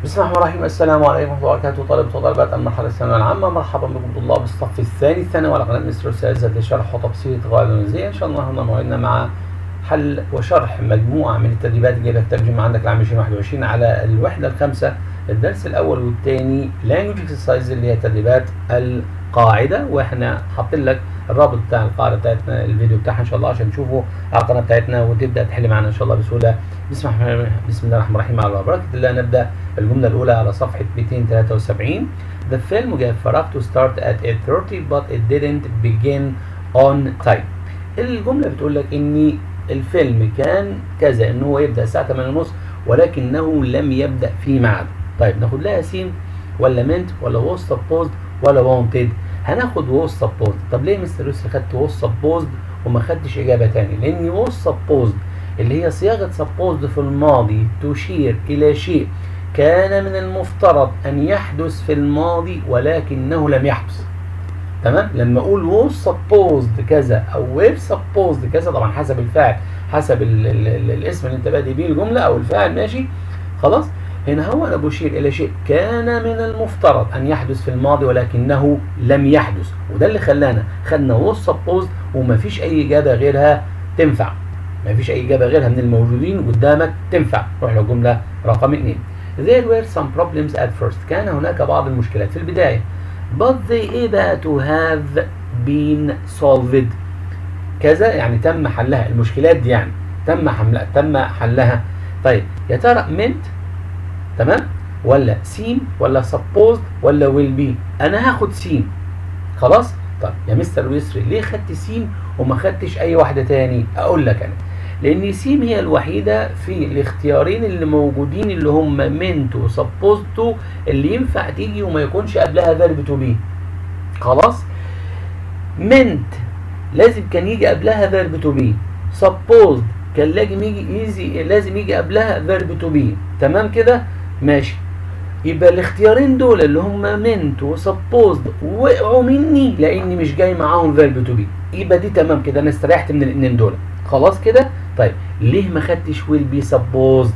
بسم الله الرحمن الرحيم السلام عليكم ورحمه الله وبركاته طالبة وطالبات المرحله الثانويه العامه مرحبا بكم طلاب الصف الثاني الثانوي على قناه مستر استاذ لشرح وتبسيط قواعد الانجليزيه ان شاء الله هنا موعدنا مع حل وشرح مجموعه من التدريبات اللي جايبه الترجمه عندك لعام 2021 على الوحده الخامسه الدرس الاول والثاني لانجوج اكسرسايز اللي هي تدريبات القاعده واحنا حاطين لك الرابط بتاع القاعده بتاعتنا الفيديو بتاعها ان شاء الله عشان تشوفه على القناه بتاعتنا وتبدا تحل معانا ان شاء الله بسهوله بسم الله بسم الله الرحمن الرحيم على بركه الله نبدا الجمله الاولى على صفحه 273 The film gave Farah to start at 8:30 but it didn't begin on time الجمله بتقول لك ان الفيلم كان كذا ان هو يبدا الساعه 8:30 ولكنه لم يبدا في ميعاده طيب ناخد لها سين ولا منت ولا was supposed ولا wanted هناخد was supposed طب ليه مستر يوسف خدت was supposed وما خدتش اجابه تاني لان was supposed اللي هي صياغه supposed في الماضي تشير الى شيء كان من المفترض ان يحدث في الماضي ولكنه لم يحدث تمام لما اقول was supposed كذا او were supposed كذا طبعا حسب الفاعل حسب ال ال ال الاسم اللي انت بادئ بيه الجمله او الفاعل ماشي خلاص هنا هو انا بشير الى شيء كان من المفترض ان يحدث في الماضي ولكنه لم يحدث وده اللي خلانا خدنا was supposed وما فيش اي اجابه غيرها تنفع ما فيش اي اجابه غيرها من الموجودين قدامك تنفع روح للجمله رقم 2 There were some problems at first كان هناك بعض المشكلات في البدايه but they ايه بقى to have been solved كذا يعني تم حلها المشكلات دي يعني تم حملها تم حلها طيب يا ترى meant تمام ولا seem ولا supposed ولا will be انا هاخد seem خلاص طب يا مستر ويسري ليه خدت سيم وما خدتش اي واحده تاني اقول لك انا لان سيم هي الوحيده في الاختيارين اللي موجودين اللي هم meant و supposed to اللي ينفع تيجي وما يكونش قبلها verb to be خلاص meant لازم كان يجي قبلها verb to be supposed كان لازم يجي يجي لازم يجي قبلها verb to be تمام كده ماشي يبقى الاختيارين دول اللي هم منت وسبوزد وقعوا مني لاني مش جاي معاهم فيرب تو بي يبقى دي تمام كده انا استريحت من الاثنين دول خلاص كده طيب ليه ما خدتش ويل بي سبوزد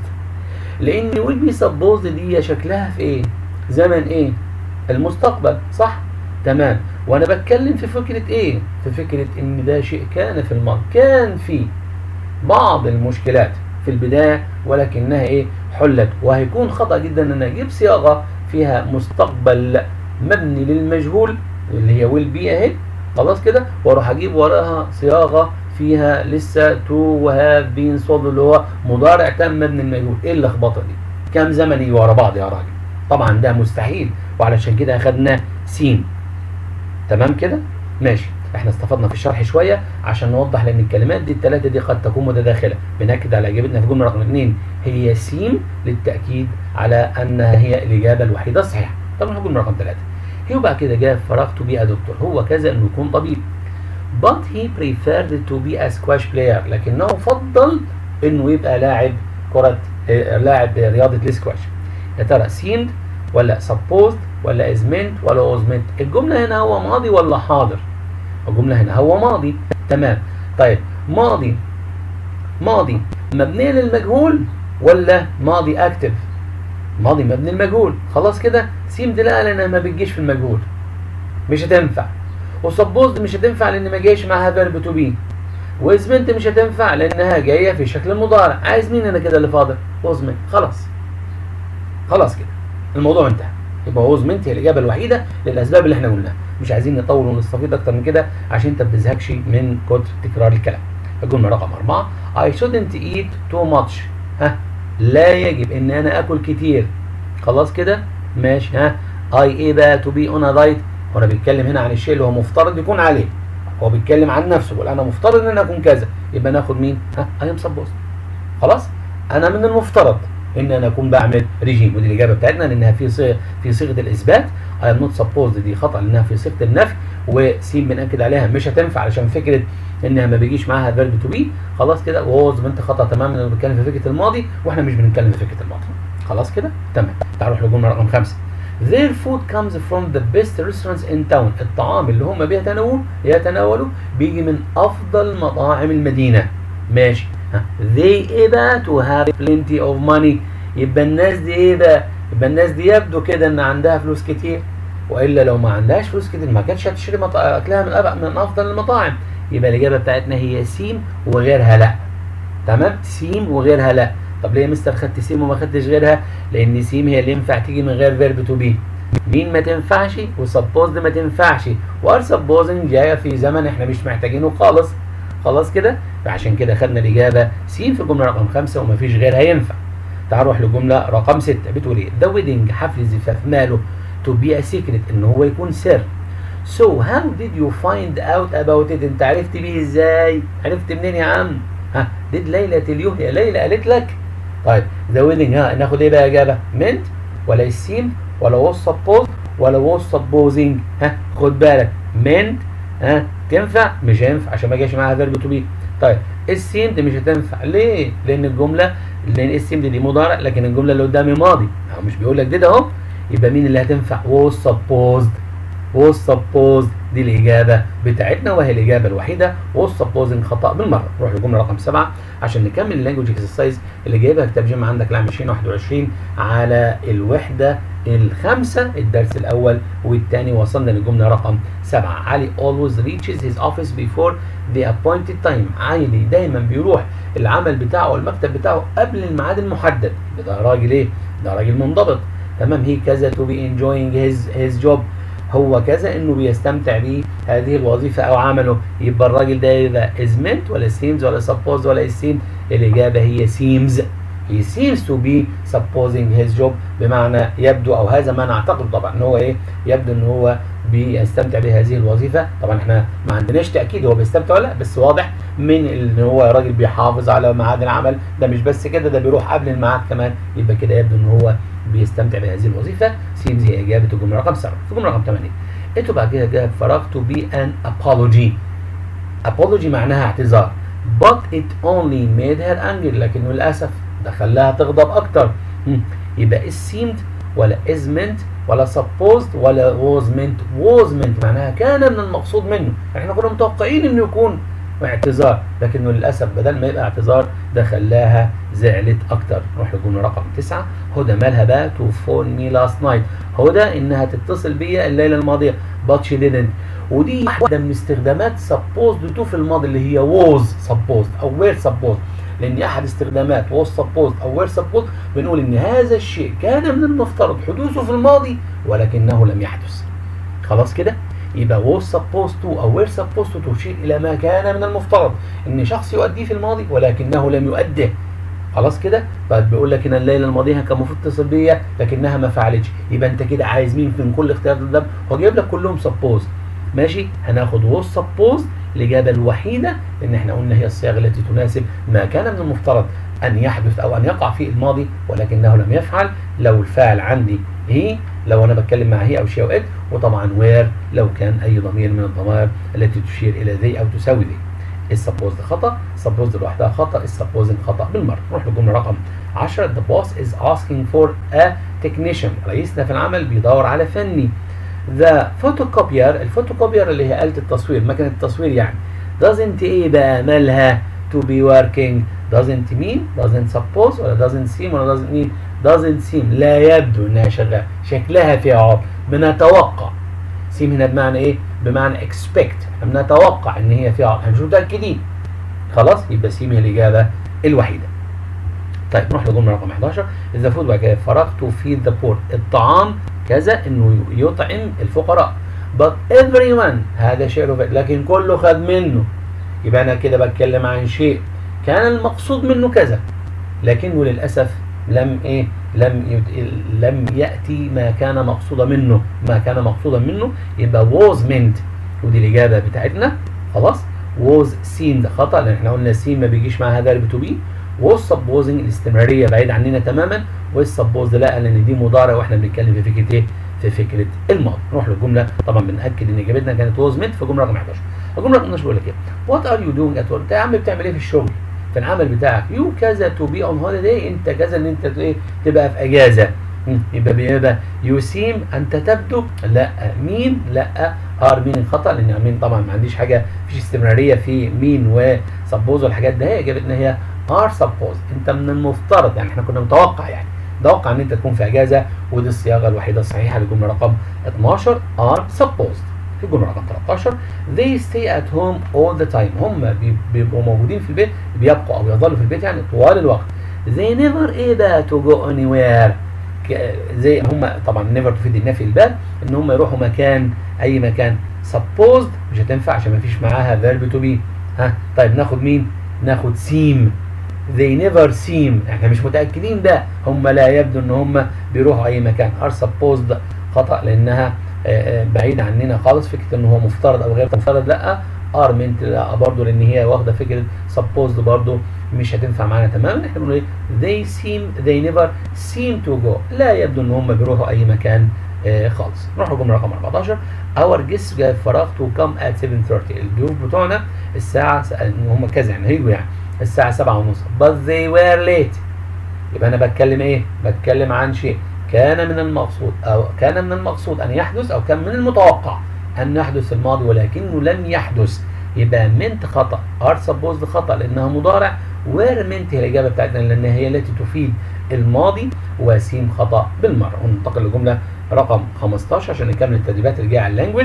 لان ويل بي سبوزد دي شكلها في ايه زمن ايه المستقبل صح تمام وانا بتكلم في فكره ايه في فكره ان ده شيء كان في الماضي كان في بعض المشكلات في البدايه ولكنها ايه حلت وهيكون خطا جدا ان انا اجيب صياغه فيها مستقبل مبني للمجهول اللي هي ويل بي اهي خلاص كده واروح اجيب وراها صياغه فيها لسه تو وهاف بين صود اللي هو مضارع تام مبني المجهول ايه اللخبطه دي كام زمن يجي ورا بعض يا راجل طبعا ده مستحيل وعلشان كده اخدنا سين تمام كده ماشي احنا استفدنا في الشرح شويه عشان نوضح لان الكلمات دي الثلاثه دي قد تكون متداخله بناكد على اجابتنا في جمله رقم اثنين هي سين للتاكيد على انها هي الاجابه الوحيده الصحيحه طب نروح جمله رقم ثلاثه هو بقى كده جاب فراغته بيه دكتور هو كذا انه يكون طبيب but he preferred to be a squash player لكنه فضل انه يبقى لاعب كره لاعب رياضه السكواش يا ترى seemed ولا supposed ولا is meant ولا was meant الجمله هنا هو ماضي ولا حاضر الجملة هنا هو ماضي تمام طيب ماضي ماضي مبني للمجهول ولا ماضي اكتف ماضي مبني للمجهول خلاص كده سيم دي لا لانها ما بتجيش في المجهول مش هتنفع وسبوزد مش هتنفع لان ما جايش معاها فيرب تو بي وازمنت مش هتنفع لانها جايه في شكل المضارع عايز مين انا كده اللي فاضل وزمنت خلاص خلاص كده الموضوع انتهى يبقى وزمنت هي الاجابه الوحيده للاسباب اللي احنا قلناها مش عايزين نطول ونستفيض اكتر من كده عشان انت ما بتزهقش من كتر تكرار الكلام الجمله رقم أربعة I shouldn't eat too much ها لا يجب ان انا اكل كتير خلاص كده ماشي ها I ايه بقى to be on a diet وانا بيتكلم هنا عن الشيء اللي هو مفترض يكون عليه هو بيتكلم عن نفسه بيقول انا مفترض ان انا اكون كذا يبقى ناخد مين ها I am supposed خلاص انا من المفترض ان انا اكون بعمل ريجيم ودي الاجابه بتاعتنا لانها في صيغه في صيغه الاثبات I am not supposed دي خطا لانها في صيغه النفي وسين بناكد عليها مش هتنفع علشان فكره انها ما بيجيش معاها فيرب تو بي خلاص كده ووز بنت خطا تماما لانه بنتكلم في فكره الماضي واحنا مش بنتكلم في فكره الماضي خلاص كده تمام تعالوا نروح للجمله رقم خمسه Their food comes from the best restaurants in town الطعام اللي هم بيتناولوا يتناولوا بيجي من افضل مطاعم المدينه ماشي ها they ايه بقى to have plenty of money يبقى الناس دي ايه بقى يبقى الناس دي يبدو كده ان عندها فلوس كتير والا لو ما عندهاش فلوس كتير ما كانتش هتشتري مط... اكلها من أب... من افضل المطاعم يبقى الاجابه بتاعتنا هي سيم وغيرها لا تمام سيم وغيرها لا طب ليه يا مستر خدت سيم وما خدتش غيرها لان سيم هي اللي ينفع تيجي من غير فيرب تو بي مين ما تنفعش وسبوزد ما تنفعش وار سبوزنج جايه في زمن احنا مش محتاجينه خالص خلاص كده فعشان كده خدنا الاجابه سين في الجمله رقم خمسة ومفيش غيرها ينفع تعال نروح للجمله رقم ستة بتقول ايه ذا ويدنج حفل الزفاف ماله تو بي ا سيكريت ان هو يكون سر So how did you find out about it انت عرفت بيه ازاي عرفت منين يا عم ها did ليلى tell you هي ليلى قالت لك طيب ذا ويدنج ها ناخد ايه بقى اجابه meant ولا السين ولا was supposed ولا was supposing ها خد بالك meant ها تنفع مش هينفع عشان ما جاش معاها فيرب تو بي طيب السين دي مش هتنفع ليه لان الجمله لان السين دي, دي مضارع لكن الجمله اللي قدامي ماضي هو مش بيقول لك ده اهو يبقى مين اللي هتنفع was supposed was supposed دي الإجابة بتاعتنا وهي الإجابة الوحيدة was supposing خطأ بالمرة نروح للجملة رقم سبعة عشان نكمل اللانجوج اكسرسايز اللي جايبها كتاب جيم عندك لعام 2021 على الوحدة الخامسة الدرس الأول والثاني وصلنا للجملة رقم سبعة علي always reaches his office before the appointed time علي دايما بيروح العمل بتاعه والمكتب بتاعه قبل الميعاد المحدد ده راجل ايه؟ ده راجل منضبط تمام هي كذا to be enjoying his his job هو كذا انه بيستمتع بهذه الوظيفه او عمله يبقى الراجل ده يبقى is meant ولا seems ولا suppose ولا is seen الاجابه هي seems he seems to be supposing his job بمعنى يبدو او هذا ما نعتقد طبعا ان هو ايه يبدو ان هو بيستمتع بهذه الوظيفه طبعا احنا ما عندناش تاكيد هو بيستمتع ولا لا بس واضح من ان هو راجل بيحافظ على ميعاد العمل ده مش بس كده ده بيروح قبل الميعاد كمان يبقى كده يبدو ان هو بيستمتع بهذه الوظيفه سيمز هي اجابه الجمله رقم 7 في الجمله رقم 8 انتوا بعد كده جاب فراغ to be an apology apology معناها اعتذار but it only made her angry لكنه للاسف ده خلاها تغضب اكتر يبقى is seemed ولا is meant ولا supposed ولا was meant was meant معناها كان من المقصود منه احنا كنا متوقعين انه يكون اعتذار لكنه للاسف بدل ما يبقى اعتذار ده خلاها زعلت اكتر نروح للجمله رقم تسعة هدى مالها بقى تو فون مي لاست نايت هدى انها تتصل بيا الليله الماضيه but she didn't ودي واحده من استخدامات supposed to في الماضي اللي هي was supposed او were supposed لان احد استخدامات was supposed او were supposed بنقول ان هذا الشيء كان من المفترض حدوثه في الماضي ولكنه لم يحدث خلاص كده يبقى was supposed to أو were supposed to تشير إلى ما كان من المفترض إن شخص يؤديه في الماضي ولكنه لم يؤده خلاص كده بعد بيقول لك ان الليله الماضيه كان المفروض تتصل بيا لكنها ما فعلتش يبقى انت كده عايز مين من كل اختيار ده هو جايب لك كلهم سبوز ماشي هناخد was supposed الاجابه الوحيده ان احنا قلنا هي الصيغه التي تناسب ما كان من المفترض ان يحدث او ان يقع في الماضي ولكنه لم يفعل لو الفاعل عندي هي لو انا بتكلم مع هي او شي او ات وطبعا وير لو كان اي ضمير من الضمائر التي تشير الى ذي او تساوي ذي السبوزد خطا السبوزد لوحدها خطا السبوزنج خطا بالمره نروح للجمله رقم 10 the boss is asking for a technician رئيسنا في العمل بيدور على فني the photocopier الفوتوكوبير اللي هي آلة التصوير مكنة التصوير يعني doesn't ايه بقى مالها to be working doesn't mean doesn't suppose ولا doesn't seem ولا doesn't mean doesn't seem لا يبدو انها شغاله شكلها فيها عطل بنتوقع سيم هنا بمعنى ايه بمعنى expect احنا بنتوقع ان هي فيها عطل احنا مش متاكدين خلاص يبقى سيم هي الاجابه الوحيده طيب نروح للجمله رقم 11 اذا فوت بعد كده فرغت في ذا بور الطعام كذا انه يطعم الفقراء but everyone هذا شيء لكن كله خد منه يبقى انا كده بتكلم عن شيء كان المقصود منه كذا لكنه للاسف لم ايه لم يت... لم ياتي ما كان مقصودا منه ما كان مقصودا منه يبقى was meant ودي الاجابه بتاعتنا خلاص was seen ده خطا لان احنا قلنا seen ما بيجيش معاها فيرب تو بي was supposing الاستمراريه بعيد عننا تماما والسبوز لا لان دي مضارع واحنا بنتكلم في فكره ايه؟ في فكره الماضي نروح للجمله طبعا بناكد ان اجابتنا كانت was meant في الجمله رقم 11 الجمله رقم 12 بيقول لك ايه؟ وات ار يو دوينج ات انت يا عم بتعمل ايه في الشغل؟ في العمل بتاعك يو كذا تو بي اون هوليداي انت كذا ان انت ايه تبقى في اجازه يبقى بيبقى يو سيم انت تبدو لا مين لا ار مين الخطا لان مين طبعا ما عنديش حاجه فيش استمراريه في مين وسبوز والحاجات ده هي اجابتنا هي ار سبوز انت من المفترض يعني احنا كنا متوقع يعني توقع ان انت تكون في اجازه ودي الصياغه الوحيده الصحيحه للجمله رقم 12 are supposed في الجمله رقم 13 they stay at home all the time هم بيبقوا موجودين في البيت بيبقوا او يظلوا في البيت يعني طوال الوقت they never ايه بقى to go anywhere زي هم طبعا never تفيد النفي البال ان هم يروحوا مكان اي مكان supposed مش هتنفع عشان ما فيش معاها verb to be ها طيب ناخد مين ناخد seem they never seem احنا مش متاكدين ده هم لا يبدو ان هم بيروحوا اي مكان are supposed خطا لانها بعيد عننا خالص فكره ان هو مفترض او غير مفترض لا ار منت لا برضه لان هي واخده فكره supposed برضه مش هتنفع معانا تماما احنا بنقول ايه they seem they never seem to go لا يبدو ان هم بيروحوا اي مكان آه خالص نروح للجمله رقم 14 اور جيس جاي فراغ تو كم ات 7:30 الضيوف بتوعنا الساعه هم كذا يعني هيجوا يعني الساعه 7 ونص but they were late يبقى انا بتكلم ايه بتكلم عن شيء كان من المقصود او كان من المقصود ان يحدث او كان من المتوقع ان يحدث في الماضي ولكنه لم يحدث يبقى منت خطا ار سبوزد خطا لانها مضارع وير منت هي الاجابه بتاعتنا لان هي التي تفيد الماضي وسيم خطا بالمره وننتقل لجمله رقم 15 عشان نكمل التدريبات اللي جايه على اللانجوج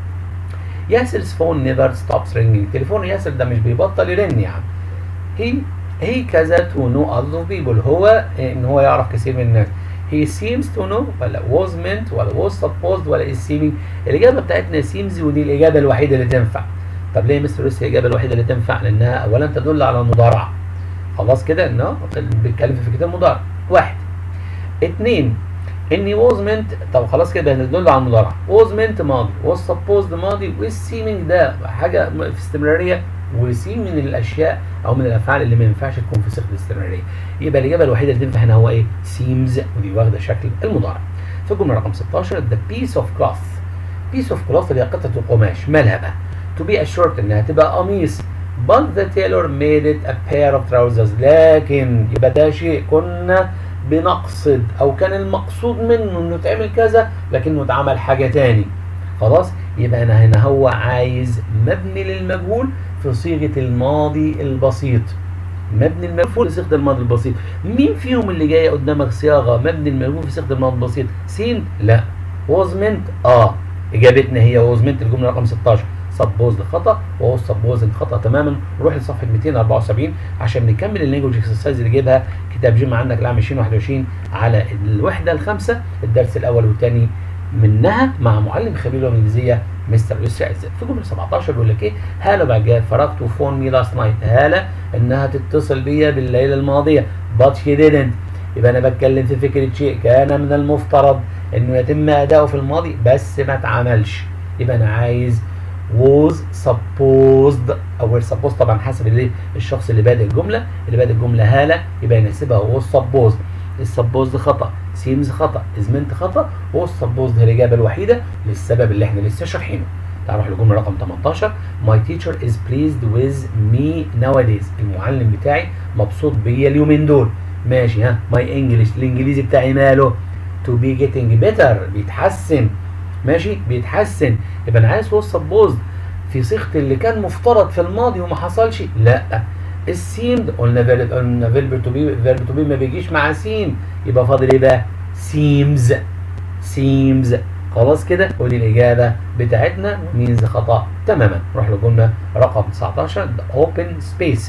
ياسر's phone never stops ringing تليفون ياسر ده مش بيبطل يرن يا عم هي هي كذا to know other people هو ان هو يعرف كثير من الناس he seems to know ولا was meant ولا was supposed ولا is seeming الاجابه بتاعتنا seems ودي الاجابه الوحيده اللي تنفع طب ليه مستر لسه الاجابه الوحيده اللي تنفع لانها اولا تدل على المضارعه خلاص كده انه بيتكلم في فكره المضارع واحد اثنين ان was meant طب خلاص كده هتدل على المضارع was meant ماضي was supposed ماضي was seeming ده حاجه في استمراريه وسين من الاشياء او من الافعال اللي ما ينفعش تكون في صيغه الاستمراريه يبقى الاجابه الوحيده اللي تنفع هنا هو ايه seems ودي واخده شكل المضارع في الجمله رقم 16 the piece of cloth piece of cloth اللي هي قطعه القماش مالها بقى to be assured انها تبقى قميص but the tailor made it a pair of trousers لكن يبقى ده شيء كنا بنقصد او كان المقصود منه انه تعمل كذا لكنه اتعمل حاجه تاني خلاص يبقى انا هنا هو عايز مبني للمجهول في صيغه الماضي البسيط مبني المجهول في صيغه الماضي البسيط مين فيهم اللي جايه قدامك صياغه مبني المجهول في صيغه الماضي البسيط سين لا ووزمنت اه اجابتنا هي ووزمنت الجمله رقم 16 سبوزد خطا وهو سبوزد خطا تماما نروح لصفحه 274 عشان نكمل اللانجوج اكسرسايز اللي جايبها كتاب جيم عندك العام 2021 على الوحده الخامسه الدرس الاول والثاني منها مع معلم خبير الانجليزيه مستر يسري عزت في جمله 17 بيقول لك ايه هاله بعد جاء فرغت فون مي لاست نايت هاله انها تتصل بيا بالليله الماضيه بات هي didn't يبقى انا بتكلم في فكره شيء كان من المفترض انه يتم اداؤه في الماضي بس ما اتعملش يبقى انا عايز was supposed او supposed طبعا حسب الايه الشخص اللي بادئ الجمله اللي بادئ الجمله هاله يبقى يناسبها was supposed السبوزد خطا سيمز خطا ازمنت خطا والسبوزد هي الاجابه الوحيده للسبب اللي احنا لسه شارحينه تعال نروح للجمله رقم 18 my teacher is pleased with me nowadays المعلم بتاعي مبسوط بيا اليومين دول ماشي ها my english الانجليزي بتاعي ماله to be getting better بيتحسن ماشي بيتحسن يبقى انا عايز was supposed في صيغه اللي كان مفترض في الماضي وما حصلش لا السيمد قلنا فيرب قلنا فيرب تو بي فيرب تو بي ما بيجيش مع سيم يبقى فاضل ايه بقى؟ سيمز سيمز خلاص كده ودي الاجابه بتاعتنا مينز خطا تماما نروح للجمله رقم 19 the open space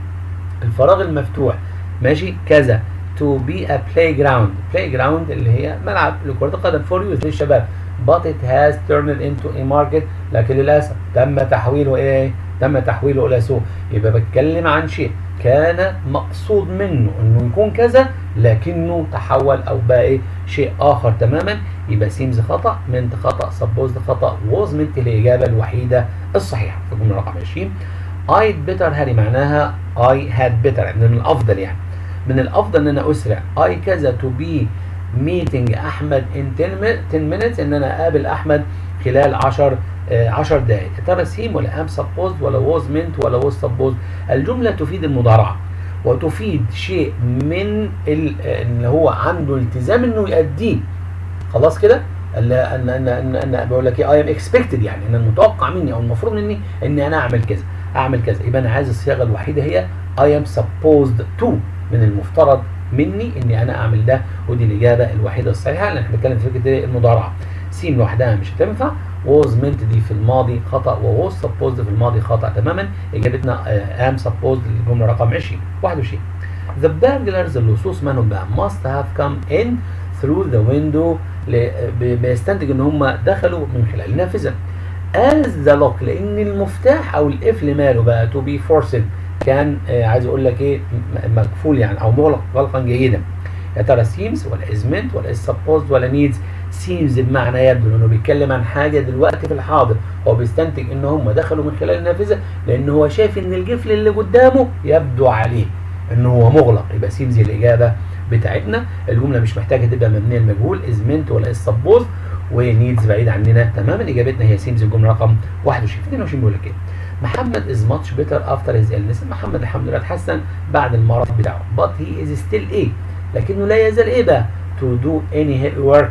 الفراغ المفتوح ماشي كذا to be a playground playground اللي هي ملعب لكرة القدم for youth للشباب but it has turned into a market لكن للأسف تم تحويله إيه؟ تم تحويله إلى سوق يبقى بتكلم عن شيء كان مقصود منه إنه يكون كذا لكنه تحول أو بقى إيه؟ شيء آخر تماما يبقى سيمز خطأ منت خطأ سبوزد خطأ ووز منت الإجابة الوحيدة الصحيحة في الجملة رقم 20 I'd better هذه معناها I had better يعني من الأفضل يعني من الافضل ان انا اسرع اي كذا تو بي ميتنج احمد ان 10 minutes ان انا اقابل احمد خلال 10 10 دقائق يا ترى سيم ولا ام سبوزد ولا ووز منت ولا ووز سبوزد الجمله تفيد المضارعه وتفيد شيء من اللي هو عنده التزام انه يأديه خلاص كده ان ان ان ان بقول لك ايه اي ام اكسبكتد يعني ان المتوقع مني او المفروض مني اني انا اعمل كذا اعمل كذا يبقى انا عايز الصياغه الوحيده هي I am supposed to من المفترض مني اني انا اعمل ده ودي الاجابه الوحيده الصحيحه لان احنا بنتكلم في فكره المضارعه سين لوحدها مش هتنفع was meant دي في الماضي خطا و was supposed في الماضي خطا تماما اجابتنا am supposed الجمله رقم 20 21 The burglars اللصوص منهم بقى must have come in through the window بيستنتج ان هم دخلوا من خلال النافذه as the lock لان المفتاح او القفل ماله بقى to be forced كان آه عايز اقول لك ايه مقفول يعني او مغلق غلقا جيدا يا ترى seems ولا is meant ولا is supposed ولا needs seems بمعنى يبدو لانه بيتكلم عن حاجه دلوقتي في الحاضر هو بيستنتج ان هم دخلوا من خلال النافذه لان هو شايف ان القفل اللي قدامه يبدو عليه ان هو مغلق يبقى seems الاجابه بتاعتنا الجمله مش محتاجه تبقى مبنيه المجهول is meant ولا is supposed ونيدز بعيد عننا تماما اجابتنا هي سيمز الجمله رقم 21 22 بيقول لك ايه محمد از ماتش بيتر افتر هيز illness محمد الحمد لله اتحسن بعد المرض بتاعه but he is still ايه لكنه لا يزال ايه بقى to do any heavy work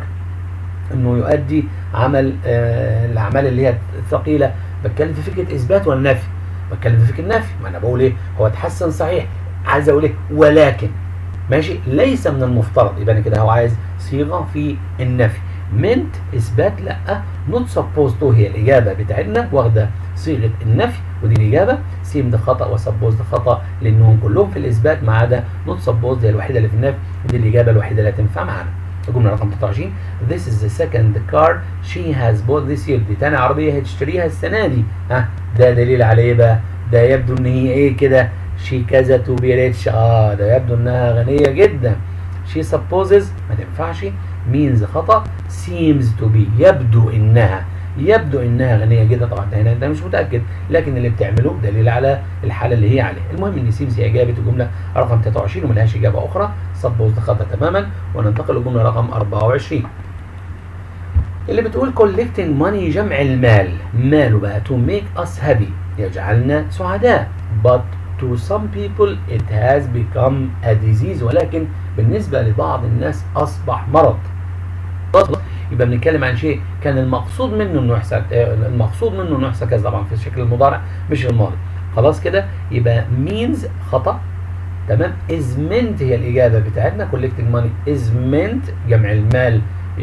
انه يؤدي عمل آه الاعمال اللي هي الثقيله بتكلم في فكره اثبات ولا نفي بتكلم في فكره نفي ما انا بقول ايه هو اتحسن صحيح عايز اقول ايه ولكن ماشي ليس من المفترض يبقى كده هو عايز صيغه في النفي meant اثبات لا not supposed to هي الاجابه بتاعتنا واخده صيغه النفي ودي الاجابه سيم ده خطا وسبوز ده خطا لانهم كلهم في الاثبات ما عدا not supposed هي الوحيده اللي في النفي ودي الاجابه الوحيده اللي هتنفع معانا الجمله رقم 23 This is the second car she has bought this year دي تاني عربيه هتشتريها السنه دي ها ده دليل على ايه بقى؟ ده يبدو ان هي ايه كده شي كذا تو بي ريتش اه ده يبدو انها غنيه جدا شي supposes ما تنفعش means خطا seems to be يبدو انها يبدو انها غنيه جدا طبعا هنا انت مش متاكد لكن اللي بتعمله دليل على الحاله اللي هي عليها المهم ان سيمز هي اجابه الجمله رقم 23 وملهاش اجابه اخرى سبوز خطا تماما وننتقل للجمله رقم 24 اللي بتقول collecting money جمع المال ماله بقى to make us happy يجعلنا سعداء but to some people it has become a disease ولكن بالنسبة لبعض الناس أصبح مرض يبقى بنتكلم عن شيء كان المقصود منه انه يحصل المقصود منه انه يحصل كذا طبعا في الشكل المضارع مش الماضي خلاص كده يبقى means خطأ تمام is meant هي الإجابة بتاعتنا collecting money is meant جمع المال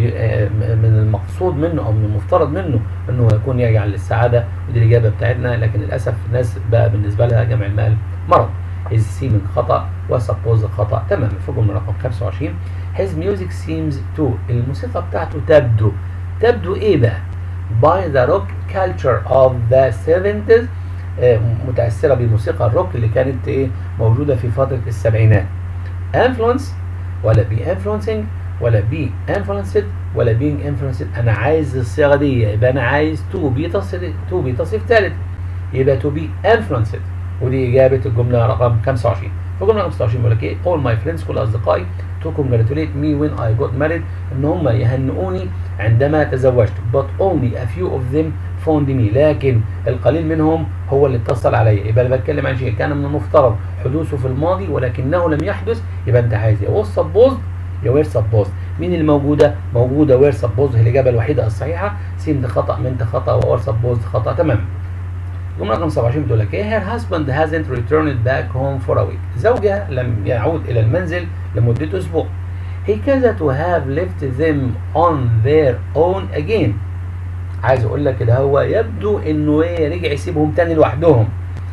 من المقصود منه او من المفترض منه انه يكون يرجع للسعاده ودي الاجابه بتاعتنا لكن للاسف الناس بقى بالنسبه لها جمع المال مرض his seeming خطا وسبوز خطا تماما في الجمله رقم 25 his music seems to الموسيقى بتاعته تبدو تبدو ايه بقى by the rock culture of the 70s آه متاثره بموسيقى الروك اللي كانت ايه موجوده في فتره السبعينات influence ولا بي influencing ولا بي influenced ولا being influenced انا عايز الصيغه دي يبقى انا عايز تو بي تصف تو بي تصريف ثالث يبقى تو بي influenced ودي اجابه الجمله رقم 25 في الجمله 25 بيقول لك ايه all my friends كل اصدقائي to congratulate me when I got married ان هم يهنئوني عندما تزوجت but only a few of them phoned me لكن القليل منهم هو اللي اتصل عليا يبقى انا بتكلم عن شيء كان من المفترض حدوثه في الماضي ولكنه لم يحدث يبقى انت عايز يا was supposed يا وير سبوز مين اللي موجوده موجوده وير سبوز هي الاجابه الوحيده الصحيحه سين ده خطا من ده خطا وور سبوز خطا تمام الجمله رقم 27 بتقول لك ايه her husband hasn't returned back home for a week زوجها لم يعود الى المنزل لمده اسبوع he كذا to have left them on their own again عايز اقول لك كده هو يبدو انه ايه رجع يسيبهم تاني لوحدهم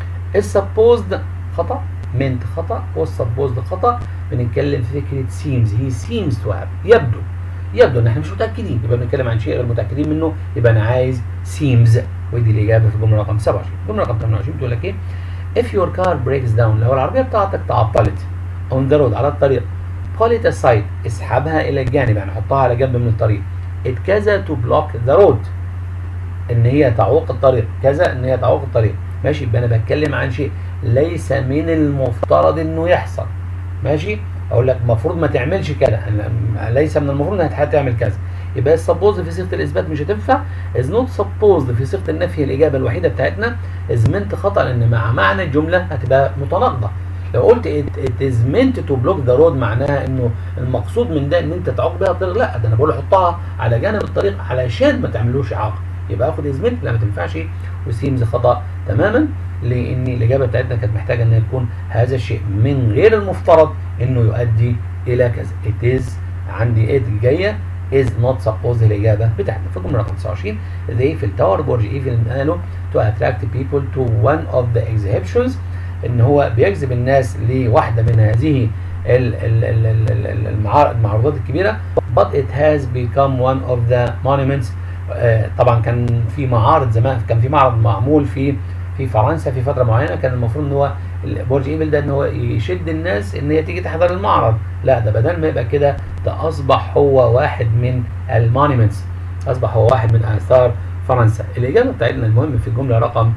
السبوزد خطا منت خطا والسبوزد خطا بنتكلم في فكره سيمز هي سيمز تو هاف يبدو يبدو ان احنا مش متاكدين يبقى بنتكلم عن شيء غير متاكدين منه يبقى انا عايز سيمز ودي الاجابه في الجمله رقم 27 الجمله رقم 28 بتقول لك ايه if your car breaks down لو العربيه بتاعتك تعطلت on the road على الطريق pull it aside اسحبها الى الجانب يعني حطها على جنب من الطريق it كذا to block the road ان هي تعوق الطريق كذا ان هي تعوق الطريق ماشي يبقى انا بتكلم عن شيء ليس من المفترض انه يحصل ماشي اقول لك المفروض ما تعملش كده ليس من المفروض انها تعمل كذا يبقى السبوز في صيغه الاثبات مش هتنفع از نوت سبوزد في صيغه النفي الاجابه الوحيده بتاعتنا از منت خطا لان مع معنى الجمله هتبقى متناقضه لو قلت ات از منت تو بلوك ذا رود معناها انه المقصود من ده ان انت تعوق بيها الطريق لا ده انا بقول حطها على جانب الطريق علشان ما تعملوش اعاقه يبقى اخد از منت لا ما تنفعش وسيمز خطا تماما لان الاجابه بتاعتنا كانت محتاجه ان يكون هذا الشيء من غير المفترض انه يؤدي الى كذا it is عندي ايه الجايه is not supposed الاجابه بتاعتنا في الجمله رقم 29 they في التاور برج ايفل قالوا to attract people to one of the exhibitions ان هو بيجذب الناس لواحده من هذه ال- ال- ال- ال- ال- المعار- المعروضات الكبيره but it has become one of the monuments آه، طبعا كان في معارض زمان كان في معرض معمول في في فرنسا في فتره معينه كان المفروض ان هو برج ايفل ده ان هو يشد الناس ان هي تيجي تحضر المعرض لا ده بدل ما يبقى كده ده اصبح هو واحد من المونيمنتس اصبح هو واحد من اثار فرنسا الاجابه بتاعتنا المهم في الجمله رقم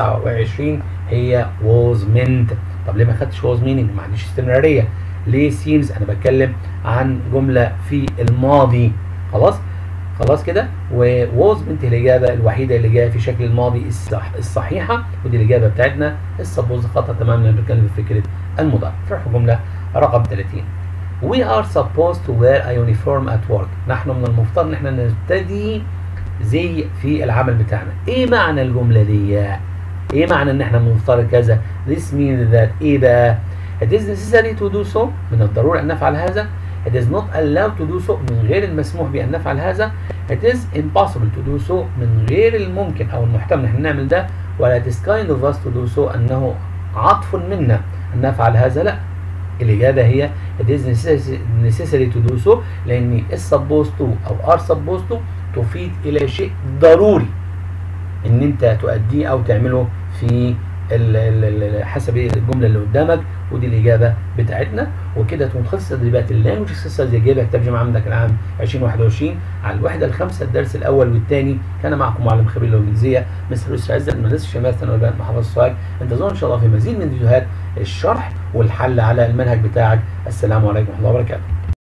29 هي was meant طب ليه ما خدتش was meaning ما عنديش استمراريه ليه seems انا بتكلم عن جمله في الماضي خلاص خلاص كده ووز بنت الاجابه الوحيده اللي جايه في شكل الماضي الصح الصحيحه ودي الاجابه بتاعتنا السبوز خطا تماما لما بنتكلم في فكره المضارع نروح الجمله رقم 30 We are supposed to wear a uniform at work نحن من المفترض ان احنا نرتدي زي في العمل بتاعنا ايه معنى الجمله دي ايه معنى ان احنا بنفترض كذا this means that ايه بقى it is necessary to do so من الضروري ان نفعل هذا it is not allowed to do so من غير المسموح بأن نفعل هذا it is impossible to do so من غير الممكن أو المحتمل ان احنا نعمل ده ولا it is kind of us to do so أنه عطف منا أن نفعل هذا لا الإجابة هي it is necessary- necessary to do so لأن is supposed to أو are supposed to تفيد إلى شيء ضروري ان انت تؤديه او تعمله في ال ال ال حسب الجمله اللي قدامك ودي الاجابه بتاعتنا وكده تكون خلصت تدريبات اللانجوج اكسرسايز جايبها كتاب جامعه عندك العام 2021 على الوحده الخامسه الدرس الاول والثاني كان معكم معلم خبير الانجليزيه مستر يسرا عزت من مدرسه شمال ثانوي بنات محافظه سوهاج انتظرونا ان شاء الله في مزيد من فيديوهات الشرح والحل على المنهج بتاعك السلام عليكم ورحمه الله وبركاته